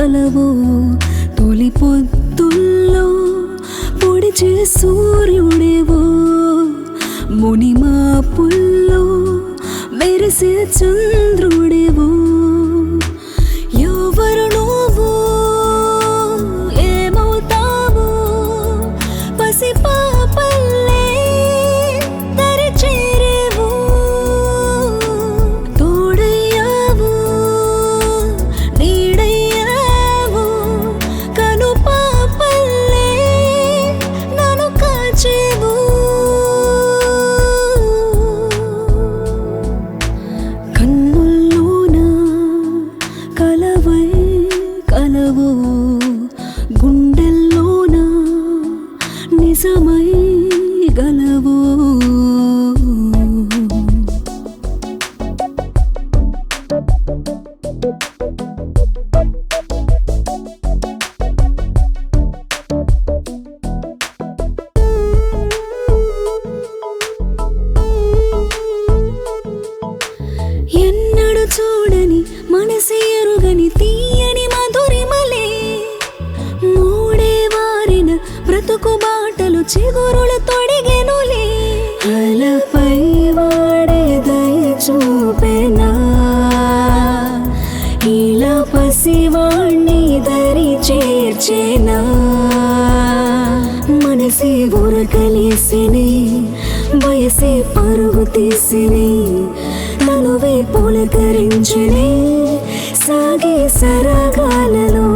కలవో తొలి పొద్దుల్లో పొడిచే సూర్యుడేవో మునిమాపుల్లో మెరిసే చంద్రుడేవో ఎవరు నువ్వు ఏమవుతావు పసిపాపల్లే దరి చేరేవు తోడయ్యావు నీడయ్యావు కను పాపల్లే నన్ను కాచేవు కన్నుల్లోన కలవై కలవో గుండెల్లోన నిజమై గలవో ఎన్నడు చూడని మనసి ఎరుగని తీయని మధురిమలే మూడే వారిన బ్రతుకు బాటలు చిగురులు తొడిగెనులే అలపై వాడే దయ చూపెనా ఇలా పసివాణ్ణి దరి చేర్చేనా మనసే ఉరకలేసిని వయసే పరుగు తీసిని తనువే పులకరించిని సాగే సరగాలలో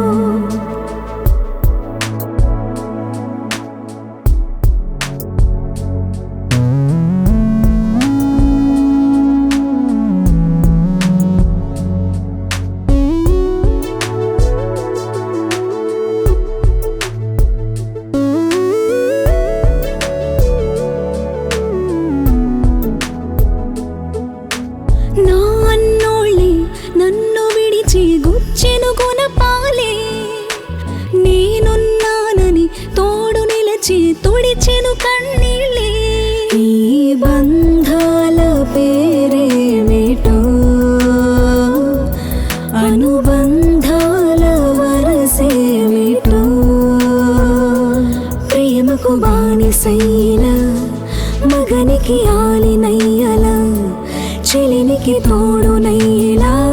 నా అన్నోళ్ళే నన్ను విడిచి గుచ్చెను గుణపాలే నేనున్నానని తోడు నిలచి తుడిచెను కన్నీళ్ళే ఈ బంధాల పేరేమిటో అనుబంధాల వరసేమిటో ప్రేమకు బానిసైన మగనికి ఆలినయ్యల చెలినికి తోడునయ్యలా